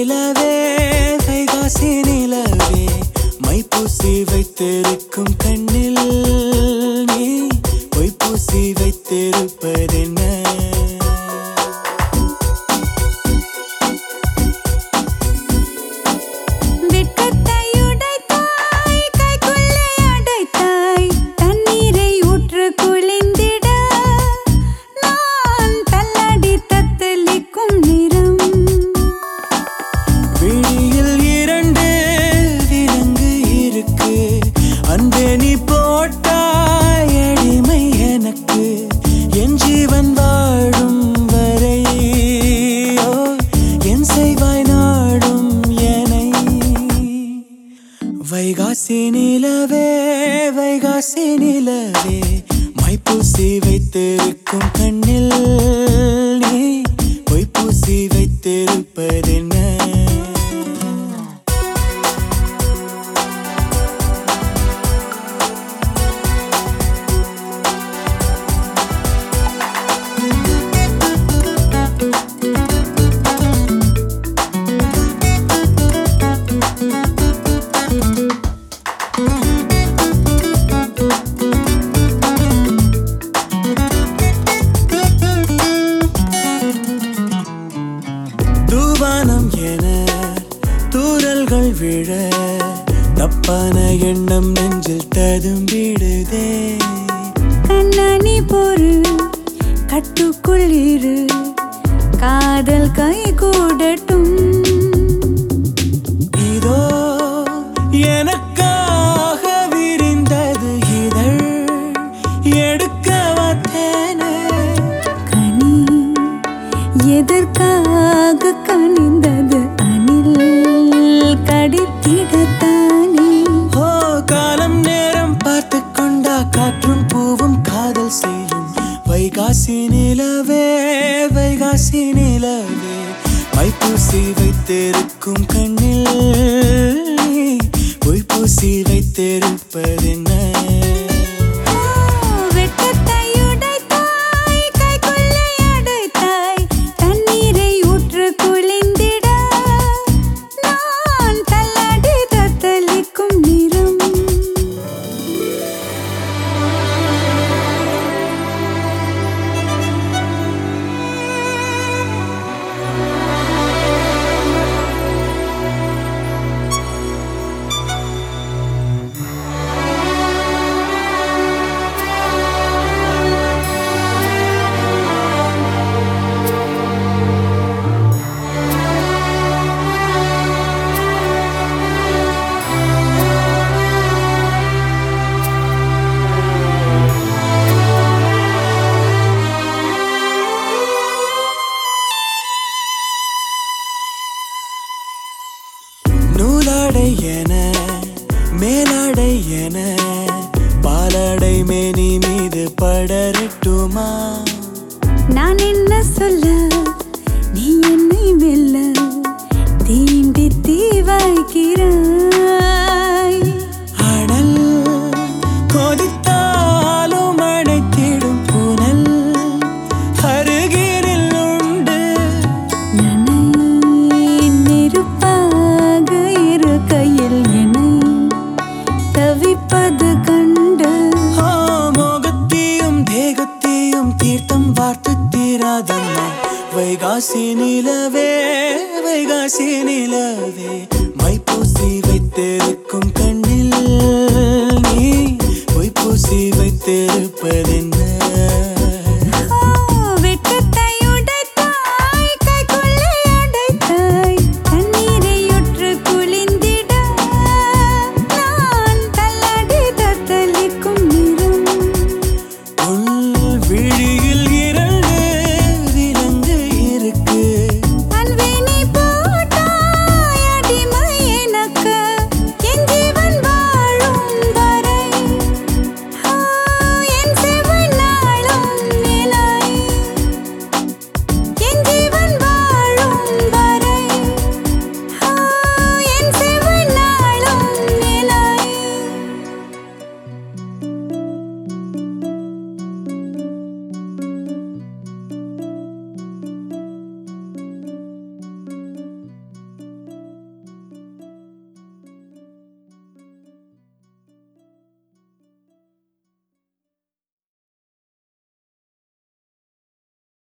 நிலவே வைகாசி நிலவே மைப்பூசி வைத்திருக்கும் கண்ணில் நீ பொய்ப்பூசி வைத்திருப்பதென்ன வெட்கத்தை உடைத்தாய், கைக்குள்ளே அடைத்தாய். தண்ணீரை ஊற்று குளிந்திட, நான் தள்ளாடி தத்தளிக்கும் நிறம். விழியில் இரண்டு விலங்கு இருக்கு அன்பே நீ போட்டாய் அடிமை எனக்கு என் ஜீவன் வாழும் வரை ஓ, என் செய்வாய் நாடும் எனை வைகாசி நிலவே வைகாசி நிலவே மைப்பூசி வைத்திருக்கும் கண்ணில் நீ பொய்ப்பூசி வைத்திருப்பதென்ன தூவானம் என தூரல்கள் விழ தப்பான எண்ணம் நெஞ்சில் ததும்பிடுதே கண்ணாணி பொறு கட்டுக்குள் இரு காதல் கை கூடட்டும் இதோ எனக்காக விரிந்தது இதழ் எடுக்க வந்தேனே கனி எதற்காக கனிந்தது அணில் கடித்திடத்தானே ஓ காலம் நேரம் பார்த்து கொண்டா காற்றும் பூவும் காதல் செய்யும் வைகாசி நிலவே வைகாசி நிலவே மைப்பூசி வைத்திருக்கும் கண்ணில் நீ பொய்ப்பூசி வைத்திருப்பதென்ன வெட்கத்தை உடைத்தாய், கைக்குள்ளே அடைத்தாய். தண்ணீரை ஊற்று குளிந்திட, நான் தள்ளாடி தத்தளிக்கும் நிறம். நூலாடை என மேலாடை என பாலாடை மேனி மீது படரட்டுமா நான் என்ன சொல்ல நீ என்னை மெல்ல தீண்டி தீவாய்க்கிறாய் அனல் கொதித்தாலும் அடைத்திடும் புனல் அருகினில் உண்டு நனை நெருப்பாக இருக்கையில் என்னை தவிப்பது கண்டு ஆ, மோகத்தையும் தேகத்தையும் தீர்த்தம் வார்த்து தீராதம்மா வைகாசி நிலவே வைகாசி நிலவே மைப்பூசி வைத்திருக்கும்